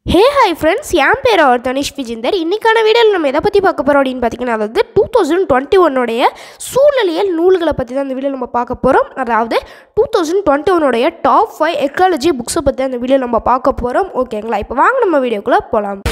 hey hi friends என் பேர் அவர் தனிஷ் விஜிந்தர் இன்றைக்கான வீடியோவில் நம்ம எதை பற்றி பார்க்க போகிறோம் அப்படின்னு பார்த்தீங்கன்னா அதாவது டூ தௌசண்ட் டுவெண்ட்டி ஒன்னுடைய சூழலியல் நூல்களை பற்றி தான் இந்த வீடியோ நம்ம பார்க்க போகிறோம் அதாவது டூ தௌசண்ட் டுவெண்ட்டி ஒன்னுடைய டாப் ஃபைவ் எக்காலஜி புக்ஸை பற்றி அந்த வீடியோ நம்ம பார்க்க போகிறோம் ஓகேங்களா இப்போ வாங்க நம்ம வீடியோக்குள்ளே போகலாம்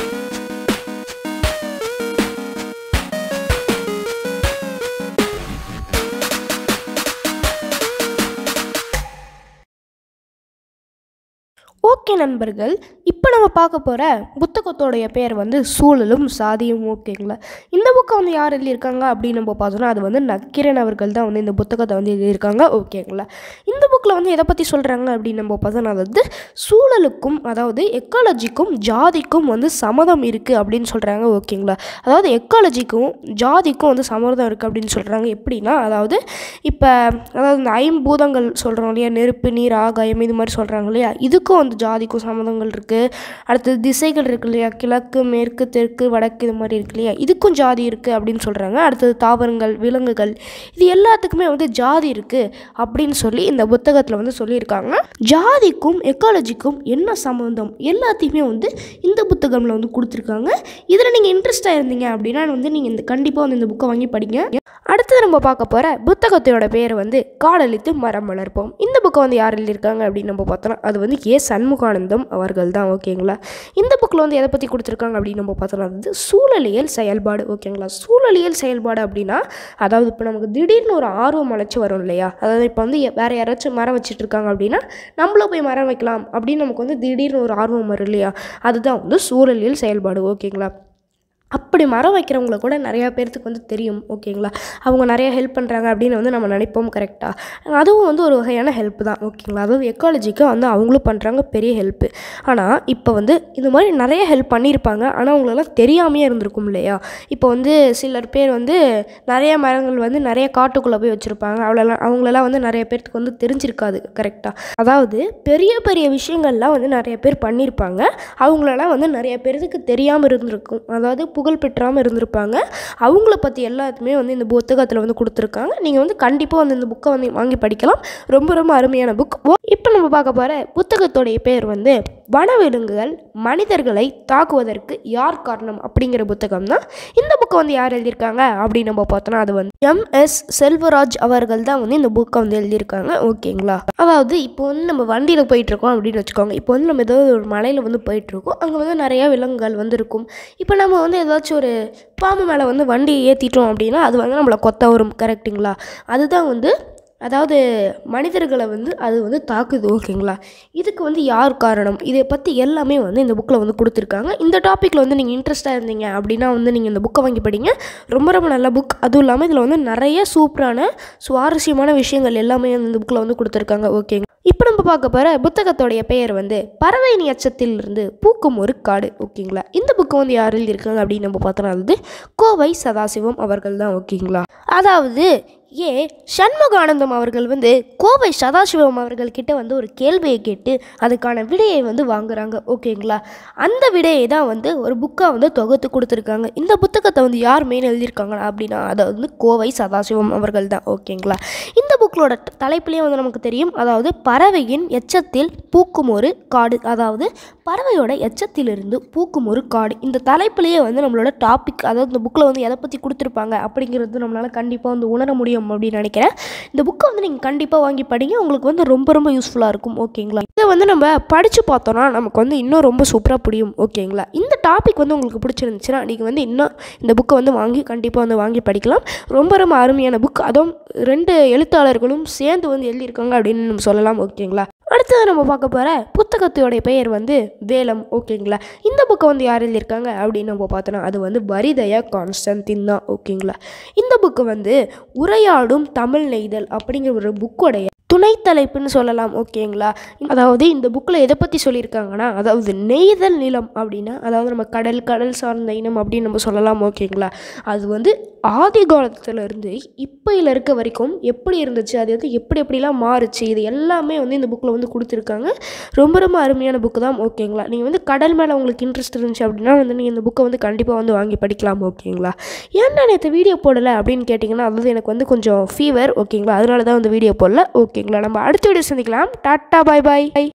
ஓகே நண்பர்கள் இப்போ நம்ம பார்க்க போகிற புத்தகத்தோடைய பேர் வந்து சூழலும் சாதியும் ஓகேங்களா இந்த புக்கை வந்து யார் எழுதியிருக்காங்க அப்படின்னு நம்ம பார்த்தோம்னா அது வந்து நக்கீரன் அவர்கள் தான் வந்து இந்த புத்தகத்தை வந்து எழுதியிருக்காங்க ஓகேங்களா இந்த புக்கில் வந்து எதை பற்றி சொல்கிறாங்க அப்படின்னு நம்ம பார்த்தோம்னா அதாவது சூழலுக்கும் அதாவது எக்காலஜிக்கும் ஜாதிக்கும் வந்து சம்மதம் இருக்குது அப்படின்னு சொல்கிறாங்க ஓகேங்களா அதாவது எக்காலஜிக்கும் ஜாதிக்கும் வந்து சம்மதம் இருக்குது அப்படின்னு சொல்கிறாங்க எப்படின்னா அதாவது இப்போ அதாவது இந்த ஐம்பூதங்கள் சொல்கிறோம் இல்லையா நெருப்பு நீர் ஆகாயம் இது மாதிரி சொல்கிறாங்க இல்லையா இதுக்கும் வந்து ஜாதிக்கும் சம்மந்தங்கள் இருக்குது அடுத்தது திசைகள் இருக்கு இல்லையா கிழக்கு மேற்கு தெற்கு வடக்கு இது மாதிரி இருக்கு இல்லையா இதுக்கும் ஜாதி இருக்குது அப்படின்னு சொல்கிறாங்க அடுத்தது தாவரங்கள் விலங்குகள் இது எல்லாத்துக்குமே வந்து ஜாதி இருக்குது அப்படின்னு சொல்லி இந்த புத்தகத்தில் வந்து சொல்லியிருக்காங்க ஜாதிக்கும் எக்காலஜிக்கும் என்ன சம்மந்தம் எல்லாத்தையுமே வந்து இந்த புத்தகமில் வந்து கொடுத்துருக்காங்க இதில் நீங்கள் இன்ட்ரெஸ்டாக இருந்தீங்க அப்படின்னா வந்து நீங்கள் இந்த கண்டிப்பாக வந்து இந்த புக்கை வாங்கி படிங்க அடுத்தது நம்ம பார்க்க போகிற புத்தகத்தோட பேர் வந்து காடழித்து மரம் வளர்ப்போம் இந்த புக்கை வந்து யார் எழுதியிருக்காங்க அப்படின்னு நம்ம பார்த்தோம்னா அது வந்து ஏ சண்முகானந்தம் அவர்கள் தான் ஓகேங்களா இந்த புக்கில் வந்து எதை பற்றி கொடுத்துருக்காங்க அப்படின்னு நம்ம பார்த்தோம்னா அது வந்து சூழலியல் செயல்பாடு ஓகேங்களா சூழலியல் செயல்பாடு அப்படின்னா அதாவது இப்போ நமக்கு திடீர்னு ஒரு ஆர்வம் அழைச்சி வரும் இல்லையா அதாவது இப்போ வந்து எ- வேற யாராச்சும் மரம் வச்சுட்டு இருக்காங்க அப்படின்னா நம்மளும் போய் மரம் வைக்கலாம் அப்படின்னு நமக்கு வந்து திடீர்னு ஒரு ஆர்வம் வரும் இல்லையா அதுதான் வந்து சூழலியல் செயல்பாடு ஓகேங்களா அப்படி மரம் வைக்கிறவங்கள கூட நிறையா பேர்த்துக்கு வந்து தெரியும் ஓகேங்களா அவங்க நிறைய ஹெல்ப் பண்ணுறாங்க அப்படின்னு வந்து நம்ம நினைப்போம் கரெக்டாக அதுவும் வந்து ஒரு வகையான ஹெல்ப் தான் ஓகேங்களா அதாவது எக்காலஜிக்கு வந்து அவங்களும் பண்ணுறாங்க பெரிய ஹெல்ப்பு ஆனால் இப்போ வந்து இந்த மாதிரி நிறைய ஹெல்ப் பண்ணியிருப்பாங்க ஆனால் அவங்களெல்லாம் தெரியாமையே இருந்திருக்கும் இல்லையா இப்போ வந்து சிலர் பேர் வந்து நிறைய மரங்கள் வந்து நிறைய காட்டுக்குள்ளே போய் வச்சுருப்பாங்க அவ்வளோலாம் அவங்களெல்லாம் வந்து நிறைய பேர்த்துக்கு வந்து தெரிஞ்சிருக்காது கரெக்டாக அதாவது பெரிய பெரிய விஷயங்கள்லாம் வந்து நிறைய பேர் பண்ணியிருப்பாங்க அவங்களெல்லாம் வந்து நிறைய பேருக்கு தெரியாமல் இருந்திருக்கும் அதாவது புகழ் பெற்றாமல் இருந்திருப்பாங்க அவங்கள பற்றி எல்லாத்துமே வந்து இந்த புத்தகத்தில் வந்து கொடுத்துருக்காங்க நீங்கள் வந்து கண்டிப்பாக வந்து இந்த புக்கை வந்து வாங்கி படிக்கலாம் ரொம்ப ரொம்ப அருமையான புக் இப்போ நம்ம பார்க்க போகிற புத்தகத்தோடைய பேர் வந்து வனவிலங்குகள் மனிதர்களை தாக்குவதற்கு யார் காரணம் அப்படிங்கிற புத்தகம் தான் இந்த புக்கை வந்து யார் எழுதியிருக்காங்க அப்படின்னு நம்ம பார்த்தோன்னா அது வந்து எம் எஸ் செல்வராஜ் அவர்கள் தான் வந்து இந்த புக்கை வந்து எழுதியிருக்காங்க ஓகேங்களா அதாவது இப்போ வந்து நம்ம வண்டியில் போயிட்டுருக்கோம் அப்படின்னு வச்சுக்கோங்க இப்போ வந்து நம்ம ஏதோ ஒரு மலையில் வந்து போயிட்டுருக்கோம் அங்கே வந்து நிறையா விலங்குகள் வந்து இருக்கும் இப்போ நம்ம வந்து ஏதாச்சும் ஒரு பாம்பு மேலே வந்து வண்டி ஏற்றிட்டோம் அப்படின்னா அது வந்து நம்மளை கொத்த வரும் கரெக்டுங்களா அதுதான் வந்து அதாவது மனிதர்களை வந்து அது வந்து தாக்குது ஓகேங்களா இதுக்கு வந்து யார் காரணம் இதை பற்றி எல்லாமே வந்து இந்த புக்கில் வந்து கொடுத்துருக்காங்க இந்த டாப்பிக்கில் வந்து நீங்கள் இன்ட்ரெஸ்ட்டாக இருந்தீங்க அப்படின்னா வந்து நீங்கள் இந்த புக்கை வாங்கி படிங்க ரொம்ப ரொம்ப நல்ல புக் அதுவும் இல்லாமல் இதில் வந்து நிறைய சூப்பரான சுவாரஸ்யமான விஷயங்கள் எல்லாமே வந்து இந்த புக்கில் வந்து கொடுத்துருக்காங்க ஓகேங்க இப்போ நம்ம பார்க்க போகிற புத்தகத்தோடைய பெயர் வந்து பறவை இருந்து பூக்கும் ஒரு காடு ஓகேங்களா இந்த புக்கை வந்து யார் எழுதியிருக்காங்க அப்படின்னு நம்ம பார்த்தோம்னா அது வந்து கோவை சதாசிவம் அவர்கள் தான் ஓகேங்களா அதாவது ஏ சண்முகானந்தம் அவர்கள் வந்து கோவை சதாசிவம் அவர்கள் கிட்ட வந்து ஒரு கேள்வியை கேட்டு அதுக்கான விடையை வந்து வாங்குறாங்க ஓகேங்களா அந்த விடையை தான் வந்து ஒரு புக்காக வந்து தொகுத்து கொடுத்துருக்காங்க இந்த புத்தகத்தை வந்து யார் மெயின் எழுதியிருக்காங்க அப்படின்னா அதை வந்து கோவை சதாசிவம் அவர்கள் தான் ஓகேங்களா இந்த புக்கிலோட தலைப்புலேயே வந்து நமக்கு தெரியும் அதாவது பறவையின் எச்சத்தில் பூக்கும் ஒரு காடு அதாவது பறவையோட எச்சத்திலிருந்து பூக்கும் ஒரு காடு இந்த தலைப்புலேயே வந்து நம்மளோட டாபிக் அதாவது இந்த புக்கில் வந்து எதை பற்றி கொடுத்துருப்பாங்க அப்படிங்கிறது நம்மளால் கண்டிப்பாக வந்து உணர முடியும் அப்படின்னு நினைக்கிறேன் இந்த புக்கை வந்து நீங்கள் கண்டிப்பாக வாங்கி படிங்க உங்களுக்கு வந்து ரொம்ப ரொம்ப யூஸ்ஃபுல்லாக இருக்கும் ஓகேங்களா இதை வந்து நம்ம படித்து பார்த்தோன்னா நமக்கு வந்து இன்னும் ரொம்ப சூப்பராக புரியும் ஓகேங்களா இந்த டாபிக் வந்து உங்களுக்கு பிடிச்சிருந்துச்சுன்னா நீங்கள் வந்து இன்னும் இந்த புக்கை வந்து வாங்கி கண்டிப்பாக வந்து வாங்கி படிக்கலாம் ரொம்ப ரொம்ப அருமையான புக் அதுவும் ரெண்டு எழுத்தாளர்களும் சேர்ந்து வந்து எழுதியிருக்காங்க அப்படின்னு நம்ம சொல்லலாம் ஓகேங்களா அடுத்தது நம்ம பார்க்க போகிற புத்தகத்தோடைய பெயர் வந்து வேலம் ஓகேங்களா இந்த புக்கை வந்து யார் எழுதியிருக்காங்க அப்படின்னு நம்ம பார்த்தோன்னா அது வந்து வரிதயா கான்ஸ்டன்டின் தான் ஓகேங்களா இந்த புக்கு வந்து உரையாடும் தமிழ் நெய்தல் அப்படிங்கிற ஒரு புக்கோடைய துணை தலைப்புன்னு சொல்லலாம் ஓகேங்களா அதாவது இந்த புக்கில் எதை பற்றி சொல்லியிருக்காங்கன்னா அதாவது நெய்தல் நிலம் அப்படின்னா அதாவது நம்ம கடல் கடல் சார்ந்த இனம் அப்படின்னு நம்ம சொல்லலாம் ஓகேங்களா அது வந்து ஆதி காலத்துல இருந்து இப்போயில் இருக்க வரைக்கும் எப்படி இருந்துச்சு அது வந்து எப்படி எப்படிலாம் மாறுச்சு இது எல்லாமே வந்து இந்த புக்கில் வந்து கொடுத்துருக்காங்க ரொம்ப ரொம்ப அருமையான புக்கு தான் ஓகேங்களா நீங்கள் வந்து கடல் மேலே உங்களுக்கு இன்ட்ரெஸ்ட் இருந்துச்சு அப்படின்னா வந்து நீங்கள் இந்த புக்கை வந்து கண்டிப்பாக வந்து வாங்கி படிக்கலாம் ஓகேங்களா ஏன் நான் நேற்று வீடியோ போடலை அப்படின்னு கேட்டிங்கன்னா அதாவது எனக்கு வந்து கொஞ்சம் ஃபீவர் ஓகேங்களா அதனால தான் வந்து வீடியோ போடல ஓகேங்களா நம்ம அடுத்த வீடியோ சந்திக்கலாம் டாட்டா பாய் பாய்